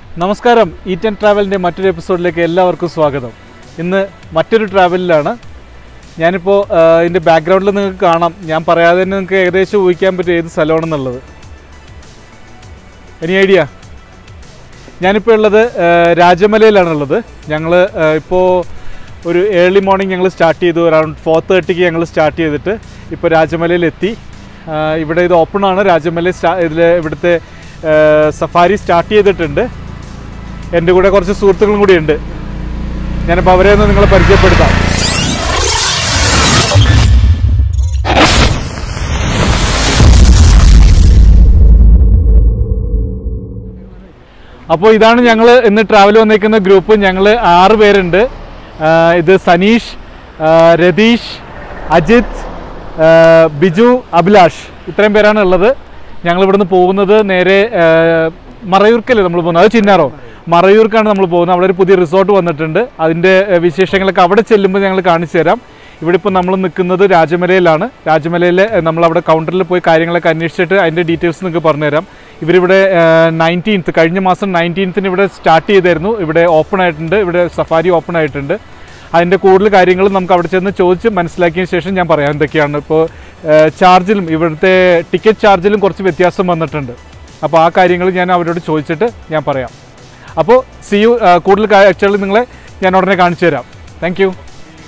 നമസ്കാരം eat and ട്രാവലിൻ്റെ മറ്റൊരു എപ്പിസോഡിലേക്ക് എല്ലാവർക്കും സ്വാഗതം ഇന്ന് മറ്റൊരു ട്രാവലിലാണ് ഞാനിപ്പോൾ ഇതിൻ്റെ ബാക്ക്ഗ്രൗണ്ടിൽ നിങ്ങൾക്ക് കാണാം ഞാൻ പറയാതെ തന്നെ നിങ്ങൾക്ക് ഏകദേശം ഊഹിക്കാൻ പറ്റും ഏത് സ്ഥലമാണെന്നുള്ളത് എനി ഐഡിയ ഞാനിപ്പോൾ ഉള്ളത് ആ, രാജമലയിലാണുള്ളത് ഞങ്ങൾ ഇപ്പോൾ ഒരു ഏർലി മോർണിംഗ് ഞങ്ങൾ സ്റ്റാർട്ട് ചെയ്തു അറൗണ്ട് ഫോർ തേർട്ടിക്ക് ഞങ്ങൾ സ്റ്റാർട്ട് ചെയ്തിട്ട് ഇപ്പോൾ രാജമലയിലെത്തി ആ, ഇവിടെ ഇത് ഓപ്പൺ ആണ് രാജമല സ്റ്റാ ഇതിൽ ഇവിടുത്തെ ആ, സഫാരി സ്റ്റാർട്ട് ചെയ്തിട്ടുണ്ട് എൻ്റെ കൂടെ കുറച്ച് സുഹൃത്തുക്കളും കൂടി ഉണ്ട് ഞാനിപ്പോൾ അവരെ ഒന്ന് നിങ്ങളെ പരിചയപ്പെടുത്താം അപ്പോൾ ഇതാണ് ഞങ്ങൾ ഇന്ന് ട്രാവൽ വന്നേക്കുന്ന ഗ്രൂപ്പ് ഞങ്ങൾ ആറ് പേരുണ്ട് ആ, ഇത് സനീഷ് ആ, രതീഷ് അജിത് ആ, ബിജു അഭിലാഷ് ഇത്രയും പേരാണ് ഉള്ളത് ഞങ്ങൾ ഇവിടുന്ന് പോകുന്നത് നേരെ ആ, മറയൂർക്കല്ലേ നമ്മൾ പോകുന്നത് അത് ചിന്നാറോ മറയൂർക്കാണ് നമ്മൾ പോകുന്നത് അവിടെ ഒരു പുതിയ റിസോർട്ട് വന്നിട്ടുണ്ട് അതിൻ്റെ ആ, വിശേഷങ്ങളൊക്കെ അവിടെ ചെല്ലുമ്പോൾ ഞങ്ങൾ കാണിച്ചു തരാം ഇവിടെ ഇപ്പോൾ നമ്മൾ നിൽക്കുന്നത് രാജമലയിലാണ് രാജമലയിൽ നമ്മളവിടെ കൗണ്ടറിൽ പോയി കാര്യങ്ങളൊക്കെ അന്വേഷിച്ചിട്ട് അതിൻ്റെ ഡീറ്റെയിൽസ് നിങ്ങൾക്ക് പറഞ്ഞുതരാം ഇവരിവിടെ നയൻറ്റീൻത്ത് കഴിഞ്ഞ മാസം നയൻറ്റീൻത്തിന് ഇവിടെ സ്റ്റാർട്ട് ചെയ്തായിരുന്നു ഇവിടെ ഓപ്പൺ ആയിട്ടുണ്ട് ഇവിടെ സഫാരി ഓപ്പൺ ആയിട്ടുണ്ട് അതിൻ്റെ കൂടുതൽ കാര്യങ്ങൾ നമുക്ക് അവിടെ ചെന്ന് ചോദിച്ച് മനസ്സിലാക്കിയതിന് ശേഷം ഞാൻ പറയാം എന്തൊക്കെയാണ് ഇപ്പോൾ ചാർജിലും ഇവിടുത്തെ ടിക്കറ്റ് ചാർജിലും കുറച്ച് വ്യത്യാസം വന്നിട്ടുണ്ട് അപ്പോൾ ആ കാര്യങ്ങൾ ഞാൻ അവരോട് ചോദിച്ചിട്ട് ഞാൻ പറയാം അപ്പോൾ സി യു കൂടുതൽ ആക്ച്വലി നിങ്ങളെ ഞാൻ ഉടനെ കാണിച്ചു തരാം താങ്ക് യു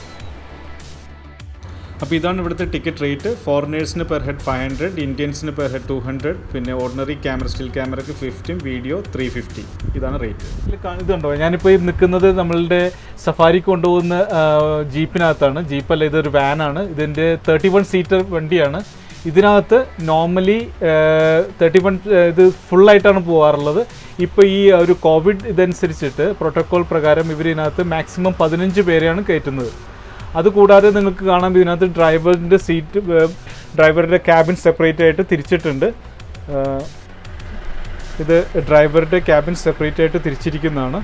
അപ്പോൾ ഇതാണ് ഇവിടുത്തെ ടിക്കറ്റ് റേറ്റ് ഫോറിനേഴ്സിന് പെർ ഹെഡ് ഫൈവ് ഹൺഡ്രഡ് ഇന്ത്യൻസിന് പെർ ഹെഡ് ടു ഹൺഡ്രഡ് പിന്നെ ഓർഡിനറി ക്യാമറ സ്റ്റിൽ ക്യാമറയ്ക്ക് ഫിഫ്റ്റീൻ വീഡിയോ ത്രീ ഫിഫ്റ്റി ഇതാണ് റേറ്റ് ഇതുണ്ടോ ഞാനിപ്പോൾ ഈ നിൽക്കുന്നത് നമ്മളുടെ സഫാരി കൊണ്ടുപോകുന്ന ആ, ജീപ്പിനകത്താണ് ജീപ്പല്ല ഇതൊരു വാനാണ് ഇതിൻ്റെ തേർട്ടി വൺ സീറ്റർ വണ്ടിയാണ് ഇതിനകത്ത് നോർമലി തേർട്ടി വൺ ഇത് ഫുള്ളായിട്ടാണ് പോകാറുള്ളത് ഇപ്പോൾ ഈ ഒരു കോവിഡ് ഇതനുസരിച്ചിട്ട് പ്രോട്ടോക്കോൾ പ്രകാരം ഇവർ ഇതിനകത്ത് മാക്സിമം പതിനഞ്ച് പേരെയാണ് കയറ്റുന്നത് അതുകൂടാതെ നിങ്ങൾക്ക് കാണാം ഇതിനകത്ത് ഡ്രൈവറിൻ്റെ സീറ്റ് ഡ്രൈവറുടെ ക്യാബിൻ സെപ്പറേറ്റ് ആയിട്ട് തിരിച്ചിട്ടുണ്ട് ഏഹ് ഇത് ഡ്രൈവറുടെ ക്യാബിൻ സെപ്പറേറ്റ് ആയിട്ട് തിരിച്ചിരിക്കുന്നതാണ്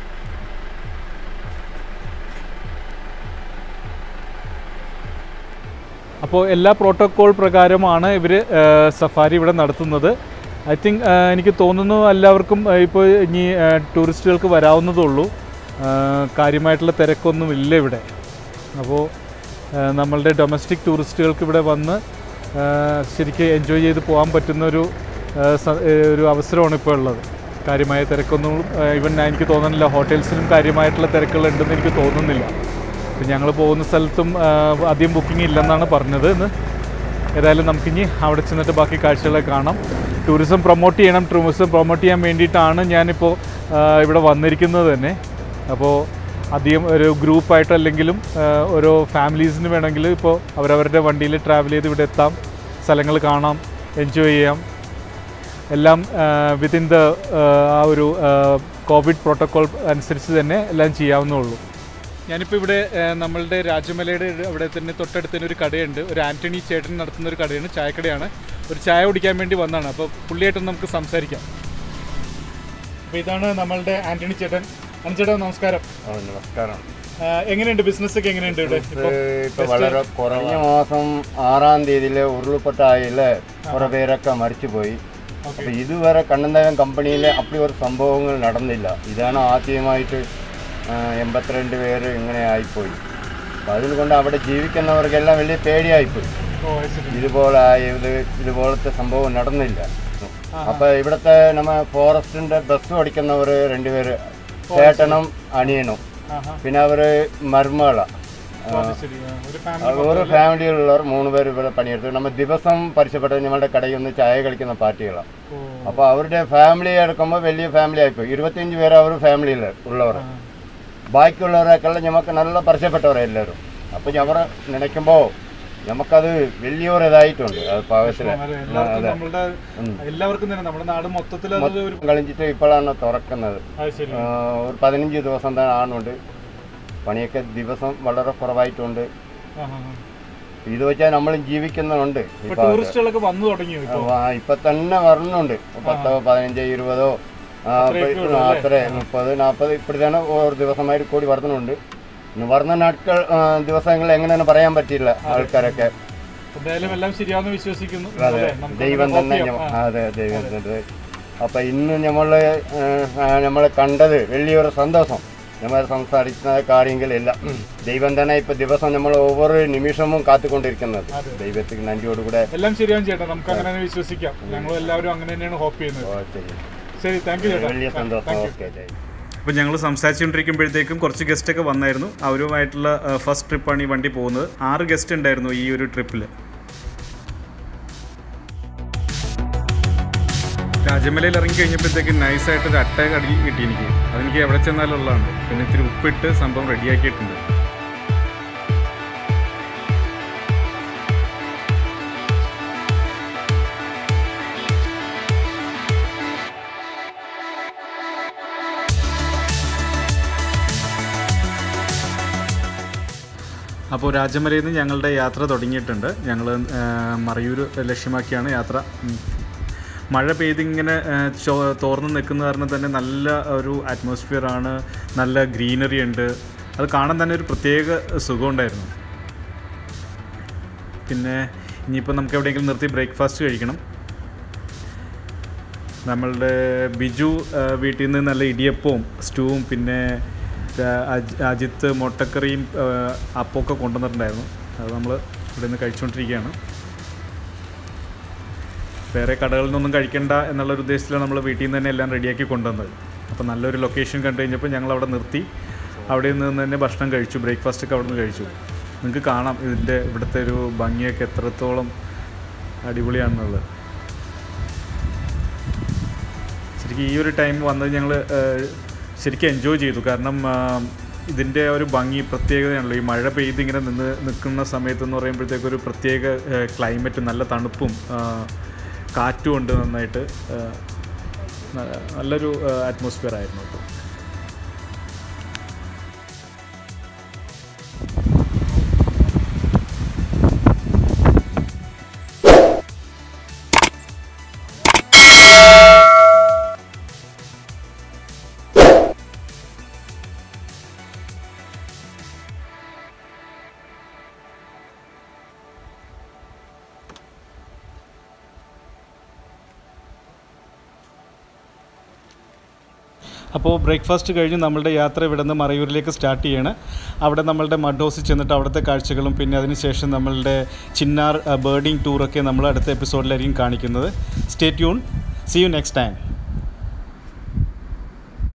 അപ്പോൾ എല്ലാ പ്രോട്ടോക്കോൾ പ്രകാരമാണ് ഇവർ സഫാരി ഇവിടെ നടത്തുന്നത് ഐ തിങ്ക് എനിക്ക് തോന്നുന്നു എല്ലാവർക്കും ഇപ്പോൾ ഇനി ടൂറിസ്റ്റുകൾക്ക് വരാവുന്നതേ ഉള്ളൂ ഏഹ് കാര്യമായിട്ടുള്ള തിരക്കൊന്നും ഇല്ല ഇവിടെ അപ്പോൾ നമ്മളുടെ ഡൊമസ്റ്റിക് ടൂറിസ്റ്റുകൾക്ക് ഇവിടെ വന്ന് ഏഹ് ശരിക്കും എൻജോയ് ചെയ്ത് പോകാൻ പറ്റുന്ന ഒരു ഏഹ് സ- ഏഹ് ഒരു അവസരമാണ് ഇപ്പോൾ ഉള്ളത് കാര്യമായ തിരക്കൊന്നും ഈവൻ എനിക്ക് തോന്നുന്നില്ല ഹോട്ടൽസിലും കാര്യമായിട്ടുള്ള തിരക്കുകളുണ്ടെന്ന് എനിക്ക് തോന്നുന്നില്ല ഇപ്പം ഞങ്ങൾ പോകുന്ന സ്ഥലത്തും ഏഹ് അധികം ബുക്കിംഗ് ഇല്ലെന്നാണ് പറഞ്ഞത് ഇന്ന് ഏതായാലും നമുക്കിനി അവിടെ ചെന്നിട്ട് ബാക്കി കാഴ്ചകളൊക്കെ കാണാം ടൂറിസം പ്രൊമോട്ട് ചെയ്യണം ടൂറിസം പ്രൊമോട്ട് ചെയ്യാൻ വേണ്ടിയിട്ടാണ് ഞാനിപ്പോൾ ഏഹ് ഇവിടെ വന്നിരിക്കുന്നത് തന്നെ അപ്പോൾ അധികം ഒരു ഗ്രൂപ്പായിട്ടോ അല്ലെങ്കിലും ഏഹ് ഓരോ ഫാമിലീസിന് വേണമെങ്കിൽ ഇപ്പോൾ അവരവരുടെ വണ്ടിയിൽ ട്രാവൽ ചെയ്ത് ഇവിടെ എത്താം സ്ഥലങ്ങൾ കാണാം എൻജോയ് ചെയ്യാം എല്ലാം വിത്തിൻ ദ ആ ഒരു കോവിഡ് പ്രോട്ടോക്കോൾ അനുസരിച്ച് തന്നെ എല്ലാം ചെയ്യാവുന്നേ ഞാനിപ്പോൾ ഇവിടെ ഏഹ്, നമ്മളുടെ രാജമലയുടെ അവിടെ തന്നെ തൊട്ടടുത്ത് തന്നെ ഒരു കടയുണ്ട് ഒരു ആൻ്റണി ചേട്ടൻ നടത്തുന്ന ഒരു കടയാണ് ചായക്കടയാണ് ഒരു ചായ കുടിക്കാൻ വേണ്ടി വന്നതാണ് അപ്പോൾ പുള്ളിയായിട്ടൊന്ന് നമുക്ക് സംസാരിക്കാം അപ്പോൾ ഇതാണ് നമ്മളുടെ ആൻ്റണി ചേട്ടൻ ആൻ്റണി ചേട്ടൻ നമസ്കാരം ആ, നമസ്കാരം ഏഹ്, എങ്ങനെയുണ്ട് ബിസിനസ് ഒക്കെ എങ്ങനെയുണ്ട് ഇവിടെ ഇപ്പോൾ ഇപ്പൊ വളരെ കുറഞ്ഞ മാസം ആറാം തീയതിയില് ഉരുൾപൊട്ടായില് കുറെ പേരൊക്കെ മരിച്ചുപോയി അപ്പൊ ഇതുവരെ കണ്ണന്തകം കമ്പനിയിൽ അപ്പടി ഒരു സംഭവങ്ങൾ നടന്നില്ല ഇതാണ് ആദ്യമായിട്ട് ആ, എൺപത്തിരണ്ട് പേര് ഇങ്ങനെ ആയിപ്പോയി അപ്പൊ അതുകൊണ്ട് അവിടെ ജീവിക്കുന്നവർക്കെല്ലാം വലിയ പേടിയായിപ്പോയി ഓ അത് ശരി ഇതുപോലെ ആയത് ഇതുപോലത്തെ സംഭവം നടന്നില്ല അപ്പൊ ഇവിടുത്തെ നമ്മ ഫോറസ്റ്റിന്റെ ബസ് ഓടിക്കുന്നവർ രണ്ടുപേര് ചേട്ടനും അനിയനും ആഹാ പിന്നെ അവര് മരുമകള ഓ, അത് ശരി ആ, ഒരു ഫാമിലി ഒരു ഫാമിലിയിലുള്ളവർ മൂന്ന് പേര് ഇവിടെ പണിയെടുത്തു നമ്മൾ ദിവസം പരിചയപ്പെട്ട ഞങ്ങളുടെ കടയിൽ നിന്ന് ചായ കളിക്കുന്ന പാർട്ടികളാണ് ഓ അപ്പോൾ അവരുടെ ഫാമിലി എടുക്കുമ്പോൾ വലിയ ഫാമിലി ആയിപ്പോയി ഇരുപത്തിയഞ്ച് പേര് അവർ ഫാമിലിയിൽ ഉള്ളവർ ബാക്കിയുള്ളവരൊക്കെ നമുക്ക് നല്ല പരിചയപ്പെട്ടവരെ എല്ലാവരും അപ്പോൾ അവർ നനയ്ക്കുമ്പോൾ നമുക്കത് വലിയൊരു ഇതായിട്ടുണ്ട് അത് പാകത്തിൽ അതെ, എല്ലാവർക്കും നമ്മളുടെ എല്ലാവർക്കും തന്നെ നമ്മുടെ നാട് മൊത്തത്തിൽ അത് ഒരു കളിച്ചിട്ട് ഇപ്പോഴാണ് തുറക്കുന്നത് അത് ശരി ആ, ഒരു പതിനഞ്ച് ദിവസം തന്നെ ആണുണ്ട് പണിയൊക്കെ ദിവസം വളരെ കുറവായിട്ടുണ്ട് ആഹാ, ആഹാ. ഇത് വെച്ചാൽ നമ്മൾ ജീവിക്കുന്നുണ്ട് ഇപ്പൊ ഇപ്പൊ ടൂറിസ്റ്റുകളൊക്കെ വന്നു തുടങ്ങിയോ ഇപ്പൊ ആ, ഇപ്പൊ തന്നെ വരണുണ്ട് പത്തോ പതിനഞ്ചോ ഇരുപതോ ആ, ഇപ്പൊ അത്ര മുപ്പത് നാൽപ്പത് ഇപ്പോഴത്താണ് ഓരോ ദിവസമായിട്ട് കൂടി വർദ്ധനുണ്ട് ഇനി വരുന്ന നാട്കൾ ആ, ദിവസങ്ങൾ എങ്ങനെയാണെന്ന് പറയാൻ പറ്റില്ല ആൾക്കാരൊക്കെ എന്തായാലും എല്ലാം ശരിയാവുന്ന വിശ്വസിക്കുന്നു അതെ അല്ലേ? നമുക്ക് ദൈവം hope തന്നെ ചെയ്യാം. ഞമ്മ- ആ. അതെ ദൈവം തന്നെ അപ്പോൾ ഇന്ന് നമ്മൾ നമ്മളെ കണ്ടത് വലിയൊരു സന്തോഷം നമ്മൾ സംസാരിക്കുന്ന കാര്യങ്ങളെല്ലാം ദൈവം തന്നെ ഇപ്പോൾ ദിവസം നമ്മൾ ഓരോ നിമിഷവും കാത്തുകൊണ്ടിരിക്കുന്നത് ദൈവത്തിന് നന്ദിയോടുകൂടെ എല്ലാം ശരിയാവും ചേട്ടാ നമുക്ക് അങ്ങനെ തന്നെ വിശ്വസിക്കാം ഞങ്ങൾ എല്ലാവരും അങ്ങനെ തന്നെയാണ് ഹോപ്പ് ചെയ്യുന്നത് ഓ, ശരി ശരി താങ്ക് യു ചേട്ടാ വലിയ സന്തോഷം താങ്ക് യു ഓക്കെ ജയ് അപ്പോൾ ഞങ്ങൾ സംസാരിച്ചുകൊണ്ടിരിക്കുമ്പോഴത്തേക്കും കുറച്ച് ഗസ്റ്റൊക്കെ വന്നായിരുന്നു അവരുമായിട്ടുള്ള ഫസ്റ്റ് ട്രിപ്പാണ് ഈ വണ്ടി പോകുന്നത് ആറ് ഗസ്റ്റ് ഉണ്ടായിരുന്നു ഈ ഒരു ട്രിപ്പിൽ രാജമലയിൽ ഇറങ്ങി കഴിഞ്ഞപ്പോഴത്തേക്ക് നൈസായിട്ട് ഒരു അട്ട കടി കിട്ടി എനിക്ക് അതെനിക്ക് എവിടെ ചെന്നാലും ഉള്ളതാണ് പിന്നെ ഇത്തിരി ഉപ്പിട്ട് സംഭവം റെഡിയാക്കിയിട്ടുണ്ട് അപ്പോൾ രാജമലയിൽ നിന്ന് ഞങ്ങളുടെ യാത്ര തുടങ്ങിയിട്ടുണ്ട് ഞങ്ങൾ മറയൂർ ലക്ഷ്യമാക്കിയാണ് യാത്ര ഉം. മഴ പെയ്തിങ്ങനെ ആ, ചോ- തോർന്ന് നിൽക്കുന്ന കാരണം തന്നെ നല്ല ഒരു അറ്റ്മോസ്ഫിയറാണ് നല്ല ഗ്രീനറി ഉണ്ട് അത് കാണാൻ തന്നെ ഒരു പ്രത്യേക സുഖമുണ്ടായിരുന്നു പിന്നെ ഇനിയിപ്പോൾ നമുക്ക് എവിടെയെങ്കിലും നിർത്തി ബ്രേക്ക്ഫാസ്റ്റ് കഴിക്കണം നമ്മളുടെ ബിജു ആ, വീട്ടിൽ നിന്ന് നല്ല ഇടിയപ്പവും സ്റ്റൂവും പിന്നെ ആ, അജ്- അജിത്ത് മുട്ടക്കറിയും ആ, അപ്പമൊക്കെ കൊണ്ടുവന്നിട്ടുണ്ടായിരുന്നു അത് നമ്മൾ ഇവിടെ നിന്ന് കഴിച്ചുകൊണ്ടിരിക്കുകയാണ് വേറെ കടകളിൽ നിന്നൊന്നും കഴിക്കണ്ട എന്നുള്ളൊരു ഉദ്ദേശത്തിലാണ് നമ്മൾ വീട്ടിൽ നിന്ന് തന്നെ എല്ലാം റെഡിയാക്കി കൊണ്ടുവന്നത് അപ്പോൾ നല്ലൊരു ലൊക്കേഷൻ കണ്ടു കഴിഞ്ഞപ്പോൾ ഞങ്ങൾ അവിടെ നിർത്തി അവിടെ നിന്ന് തന്നെ ഭക്ഷണം കഴിച്ചു ബ്രേക്ക്ഫാസ്റ്റ് ഒക്കെ അവിടെ നിന്ന് കഴിച്ചു നിങ്ങൾക്ക് കാണാം ഇതിൻ്റെ ഇവിടുത്തെ ഒരു ഭംഗിയൊക്കെ എത്രത്തോളം അടിപൊളിയാണെന്നുള്ളത് ശരിക്കും ഈ ഒരു ടൈം വന്നത് ഞങ്ങൾ ശരിക്കും എൻജോയ് ചെയ്തു കാരണം ആ, ഇതിൻ്റെ ഒരു ഭംഗി പ്രത്യേകതയാണല്ലോ ഈ മഴ പെയ്ത് ഇങ്ങനെ നിന്ന് നിൽക്കുന്ന സമയത്ത് എന്ന് പറയുമ്പോഴത്തേക്ക് ഒരു പ്രത്യേക ക്ലൈമറ്റ് നല്ല തണുപ്പും ആ, കാറ്റും ഉണ്ട് നന്നായിട്ട് ആ, ന- നല്ലൊരു അറ്റ്മോസ്ഫിയർ ആയിരുന്നു അപ്പോൾ അപ്പോൾ ബ്രേക്ക്ഫാസ്റ്റ് കഴിഞ്ഞ് നമ്മളുടെ യാത്ര ഇവിടെ നിന്ന് മറയൂരിലേക്ക് സ്റ്റാർട്ട് ചെയ്യാണ് അവിടെ നമ്മളുടെ മഡ് ഹൗസിൽ ചെന്നിട്ട് അവിടുത്തെ കാഴ്ചകളും പിന്നെ അതിനുശേഷം നമ്മളുടെ ചിന്നാർ ബേർഡിംഗ് ടൂറൊക്കെ നമ്മൾ അടുത്ത എപ്പിസോഡിലായിരിക്കും കാണിക്കുന്നത് stay tune see you next time